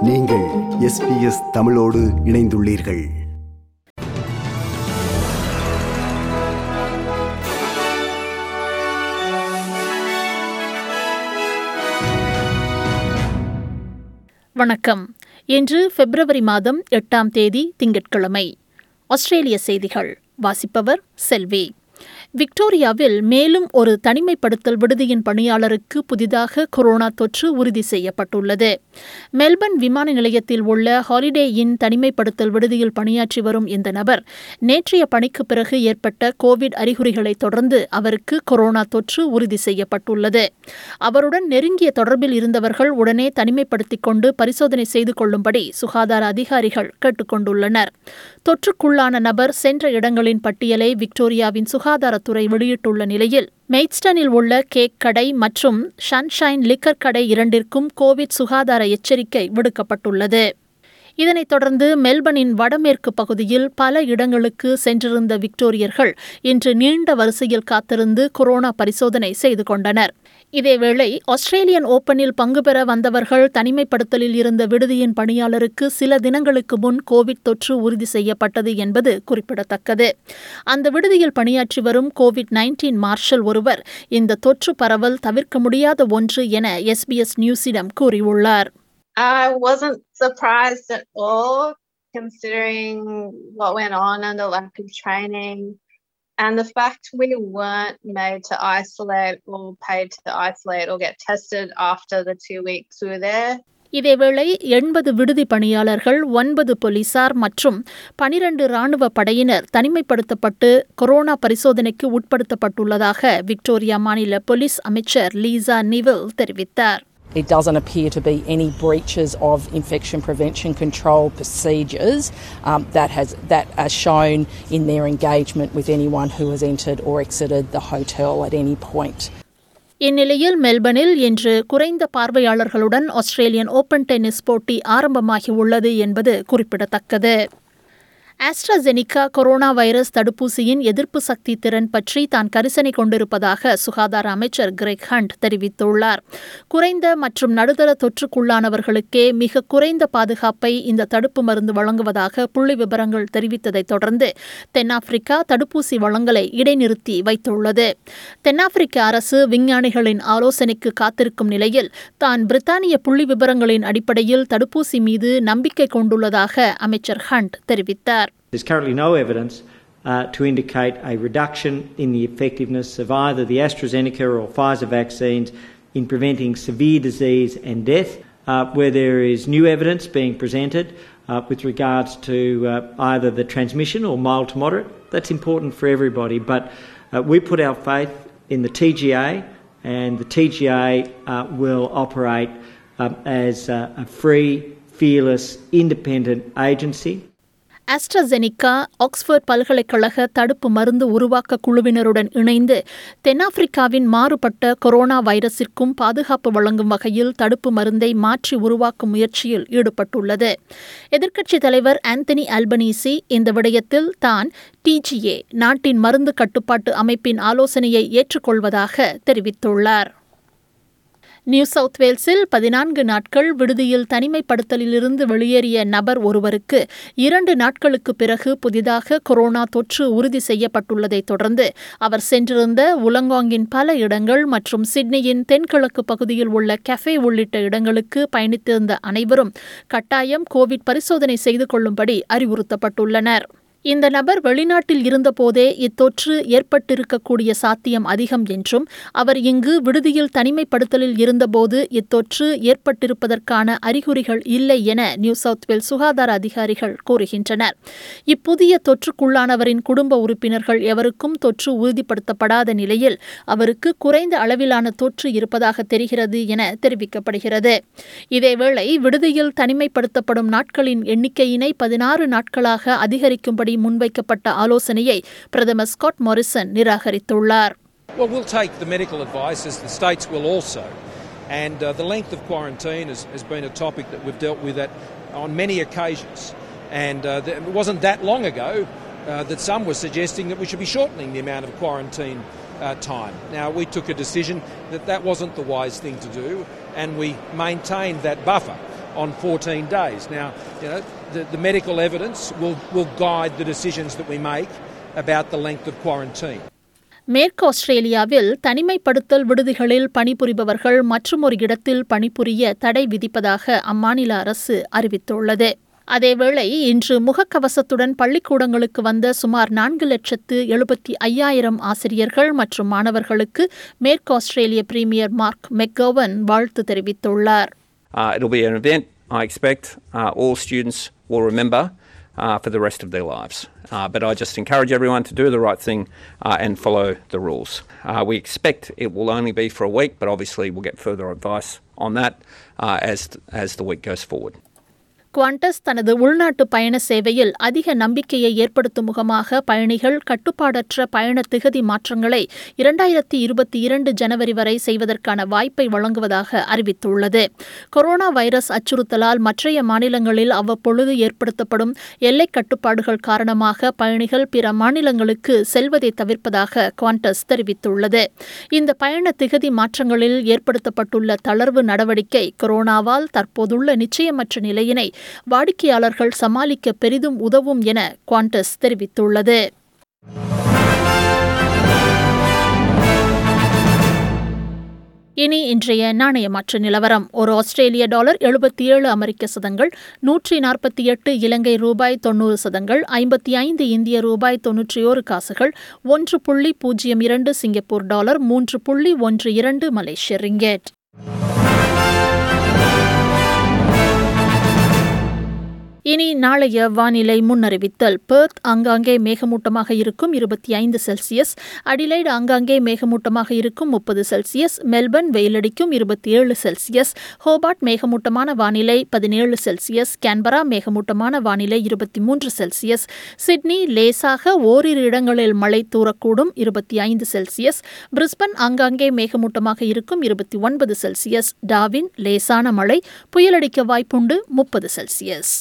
நீங்கள் எஸ்பிஎஸ் தமிழோடு இணைந்துள்ளீர்கள் வணக்கம் இன்று பிப்ரவரி மாதம் எட்டாம் தேதி திங்கட்கிழமை ஆஸ்திரேலிய செய்திகள் வாசிப்பவர் செல்வி விக்டோரியாவில் மேலும் ஒரு தனிமைப்படுத்தல் விடுதியின் பணியாளருக்கு புதிதாக கொரோனா தொற்று உறுதி செய்யப்பட்டுள்ளது மெல்பர்ன் விமான நிலையத்தில் உள்ள ஹாலிடே இன் தனிமைப்படுத்தல் விடுதியில் பணியாற்றி வரும் இந்த நபர் நேற்றைய பணிக்கு பிறகு ஏற்பட்ட கோவிட் அறிகுறிகளை தொடர்ந்து அவருக்கு கொரோனா தொற்று உறுதி செய்யப்பட்டுள்ளது அவருடன் நெருங்கிய தொடர்பில் இருந்தவர்கள் உடனே தனிமைப்படுத்திக் கொண்டு பரிசோதனை செய்து கொள்ளும்படி சுகாதார அதிகாரிகள் கேட்டுக்கொண்டுள்ளனர் தொற்றுக்குள்ளான நபர் சென்ற இடங்களின் பட்டியலை விக்டோரியாவின் சுகாதாரத்துறை வெளியிட்டுள்ள நிலையில் மெய்ட்ஸ்டனில் உள்ள கேக் கடை மற்றும் சன்ஷைன் லிக்கர் கடை இரண்டிற்கும் கோவிட் சுகாதார எச்சரிக்கை விடுக்கப்பட்டுள்ளது இதனைத் தொடர்ந்து மெல்பர்னின் வடமேற்கு பகுதியில் பல இடங்களுக்கு சென்றிருந்த விக்டோரியர்கள் இன்று நீண்ட வரிசையில் காத்திருந்து கொரோனா பரிசோதனை செய்து கொண்டனர் இதேவேளை ஆஸ்திரேலியன் ஓபனில் பங்கு பெற வந்தவர்கள் தனிமைப்படுத்தலில் இருந்த விடுதியின் பணியாளருக்கு சில தினங்களுக்கு முன் கோவிட் தொற்று உறுதி செய்யப்பட்டது என்பது குறிப்பிடத்தக்கது அந்த விடுதியில் பணியாற்றி வரும் கோவிட் நைன்டீன் மார்ஷல் ஒருவர் இந்த தொற்று பரவல் தவிர்க்க முடியாத ஒன்று என எஸ்பிஎஸ் நியூஸிடம் கூறியுள்ளார் I wasn't surprised at all, considering what went on and the lack of training, and the fact we weren't made to isolate or paid to isolate or get tested after the two weeks we were there. இதேவேளை எண்பது விடுதி பணியாளர்கள் ஒன்பது போலீசார் மற்றும் பனிரண்டு ராணுவ படையினர் தனிமைப்படுத்தப்பட்டு கொரோனா பரிசோதனைக்கு உட்படுத்தப்பட்டுள்ளதாக விக்டோரியா மாநில போலீஸ் அமைச்சர் லீசா நிவில் தெரிவித்தார் It doesn't appear to be any breaches of infection prevention control procedures um, that has that are shown in their engagement with anyone who has entered or exited the hotel at any point. இந்நிலையில் மெல்பர்னில் இன்று குறைந்த பார்வையாளர்களுடன் Australian open tennis போட்டி ஆரம்பமாகியுள்ளது என்பது குறிப்பிடத்தக்கது AstraZeneca corona virus தடுப்பூசியின் எதிர்ப்பு சக்தி திறன் பற்றி தான் கரிசனை கொண்டிருப்பதாக சுகாதார அமைச்சர் கிரெக் ஹண்ட் தெரிவித்துள்ளார் குறைந்த மற்றும் நடுத்தர தொற்றுக்குள்ளானவர்களுக்கே மிக குறைந்த பாதுகாப்பை இந்த தடுப்பு மருந்து வழங்குவதாக புள்ளி விவரங்கள் தெரிவித்ததைத் தொடர்ந்து தென்னாப்பிரிக்கா தடுப்பூசி வழங்கலை இடைநிறுத்தி வைத்துள்ளது தென்னாப்பிரிக்க அரசு விஞ்ஞானிகளின் ஆலோசனைக்கு காத்திருக்கும் நிலையில் தான் பிரித்தானிய புள்ளி விவரங்களின் அடிப்படையில் தடுப்பூசி மீது நம்பிக்கை கொண்டுள்ளதாக அமைச்சர் ஹண்ட் தெரிவித்தார் There's currently no evidence uh, to indicate a reduction in the effectiveness of either the AstraZeneca or Pfizer vaccines in preventing severe disease and death. Uh, where there is new evidence being presented uh, with regards to uh, either the transmission or mild to moderate, that's important for everybody. But uh, we put our faith in the TGA, and the TGA uh, will operate um, as uh, a free, fearless, independent agency. AstraZeneca Oxford பல்கலைக்கழக தடுப்பு மருந்து உருவாக்க குழுவினருடன் இணைந்து தென்னாப்பிரிக்காவின் மாறுபட்ட corona வைரஸிற்கும் பாதுகாப்பு வழங்கும் வகையில் தடுப்பு மருந்தை மாற்றி உருவாக்கும் முயற்சியில் ஈடுபட்டுள்ளது எதிர்க்கட்சித் தலைவர் ஆந்தனி அல்பனீசி இந்த விடயத்தில் தான் டிஜிஏ நாட்டின் மருந்து கட்டுப்பாட்டு அமைப்பின் ஆலோசனையை ஏற்றுக்கொள்வதாக தெரிவித்துள்ளார் நியூ சவுத் வேல்ஸில் பதினான்கு நாட்கள் விடுதியில் தனிமைப்படுத்தலிலிருந்து வெளியேறிய நபர் ஒருவருக்கு இரண்டு நாட்களுக்கு பிறகு புதிதாக கொரோனா தொற்று உறுதி செய்யப்பட்டுள்ளதைத் தொடர்ந்து அவர் சென்றிருந்த உலங்காங்கின் பல இடங்கள் மற்றும் சிட்னியின் தென்கிழக்கு பகுதியில் உள்ள கஃபே உள்ளிட்ட இடங்களுக்கு பயணித்திருந்த அனைவரும் கட்டாயம் கோவிட் பரிசோதனை செய்து கொள்ளும்படி அறிவுறுத்தப்பட்டுள்ளனர் இந்த நபர் வெளிநாட்டில் இருந்தபோதே இத்தொற்று ஏற்பட்டிருக்கக்கூடிய சாத்தியம் அதிகம் என்றும் அவர் இங்கு விடுதியில் தனிமைப்படுத்தலில் இருந்தபோது இத்தொற்று ஏற்பட்டிருப்பதற்கான அறிகுறிகள் இல்லை என நியூ சவுத் வேல் சுகாதார அதிகாரிகள் கூறுகின்றனர் இப்புதிய தொற்றுக்குள்ளானவரின் குடும்ப உறுப்பினர்கள் எவருக்கும் தொற்று உறுதிப்படுத்தப்படாத நிலையில் அவருக்கு குறைந்த அளவிலான தொற்று இருப்பதாக தெரிகிறது என தெரிவிக்கப்படுகிறது இதேவேளை விடுதியில் தனிமைப்படுத்தப்படும் நாட்களின் எண்ணிக்கையினை பதினாறு நாட்களாக அதிகரிக்கும்படி முன்படி முன்வைக்கப்பட்ட ஆலோசனையை பிரதமர் ஸ்காட் மாரிசன் நிராகரித்துள்ளார் Well, we'll take the medical advice, as the states will also. And uh, the length of quarantine has, has been a topic that we've dealt with at, on many occasions. And uh, th- it wasn't that long ago uh, that some were suggesting that we should be shortening the amount of quarantine uh, time. Now, we took a decision that that wasn't the wise thing to do, and we maintained that buffer on 14 days. Now, you know, the, the medical evidence will, will guide the decisions that we make about the length of quarantine. மேற்கு ஆஸ்திரேலியாவில் தனிமைப்படுத்தல் விடுதிகளில் பணிபுரிபவர்கள் மற்றுமொரு இடத்தில் பணிபுரிய தடை விதிப்பதாக அம்மாநில அரசு அறிவித்துள்ளது அதேவேளை இன்று முகக்கவசத்துடன் பள்ளிக்கூடங்களுக்கு வந்த சுமார் நான்கு லட்சத்து எழுபத்தி ஐயாயிரம் ஆசிரியர்கள் மற்றும் மாணவர்களுக்கு மேற்கு ஆஸ்திரேலிய பிரீமியர் மார்க் மெக்கோவன் வாழ்த்து தெரிவித்துள்ளார் Uh, it'll be an event I expect uh, all students will remember uh, for the rest of their lives. Uh, but I just encourage everyone to do the right thing uh, and follow the rules. Uh, we expect it will only be for a week, but obviously we'll get further advice on that uh, as, as the week goes forward. Qantas தனது உள்நாட்டு பயண சேவையில் அதிக நம்பிக்கையை ஏற்படுத்தும் முகமாக பயணிகள் கட்டுப்பாடற்ற பயண திகதி மாற்றங்களை இரண்டாயிரத்தி இருபத்தி இரண்டு ஜனவரி வரை செய்வதற்கான வாய்ப்பை வழங்குவதாக அறிவித்துள்ளது கொரோனா வைரஸ் அச்சுறுத்தலால் மற்றைய மாநிலங்களில் அவ்வப்பொழுது ஏற்படுத்தப்படும் எல்லை கட்டுப்பாடுகள் காரணமாக பயணிகள் பிற மாநிலங்களுக்கு செல்வதை தவிர்ப்பதாக குவாண்டஸ் தெரிவித்துள்ளது இந்த பயண திகதி மாற்றங்களில் ஏற்படுத்தப்பட்டுள்ள தளர்வு நடவடிக்கை கொரோனாவால் தற்போதுள்ள நிச்சயமற்ற நிலையினை வாடிக்கையாளர்கள் சமாளிக்க பெரிதும் உதவும் என குவாண்டஸ் தெரிவித்துள்ளது இனி இன்றைய நாணய மாற்று நிலவரம் ஒரு ஆஸ்திரேலிய டாலர் எழுபத்தி ஏழு அமெரிக்க சதங்கள் நூற்றி நாற்பத்தி எட்டு இலங்கை ரூபாய் தொண்ணூறு சதங்கள் ஐம்பத்தி ஐந்து இந்திய ரூபாய் தொன்னூற்றி ஓரு காசுகள் ஒன்று புள்ளி பூஜ்ஜியம் இரண்டு சிங்கப்பூர் டாலர் மூன்று புள்ளி ஒன்று இரண்டு மலேசிய ரிங்கெட் இனி நாளைய வானிலை முன்னறிவித்தல் பெர்த் ஆங்காங்கே மேகமூட்டமாக இருக்கும் இருபத்தி ஐந்து செல்சியஸ் அடிலைடு ஆங்காங்கே மேகமூட்டமாக இருக்கும் முப்பது செல்சியஸ் மெல்பர்ன் வெயிலடிக்கும் இருபத்தி ஏழு செல்சியஸ் ஹோபார்ட் மேகமூட்டமான வானிலை பதினேழு செல்சியஸ் கேன்பரா மேகமூட்டமான வானிலை இருபத்தி மூன்று செல்சியஸ் சிட்னி லேசாக ஓரிரு இடங்களில் மழை தூரக்கூடும் இருபத்தி ஐந்து செல்சியஸ் பிரிஸ்பன் ஆங்காங்கே மேகமூட்டமாக இருக்கும் இருபத்தி ஒன்பது செல்சியஸ் டாவின் லேசான மழை புயலடிக்க வாய்ப்புண்டு முப்பது செல்சியஸ்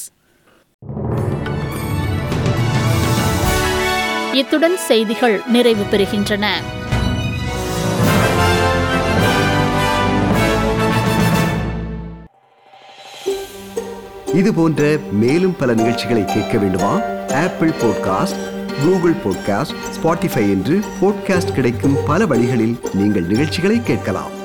இத்துடன் செய்திகள் நிறைவு பெறுகின்றன இது போன்ற மேலும் பல நிகழ்ச்சிகளை கேட்க வேண்டுமா Apple podcast Google podcast Spotify என்று பாட்காஸ்ட் கிடைக்கும் பல வழிகளில் நீங்கள் நிகழ்ச்சிகளை கேட்கலாம்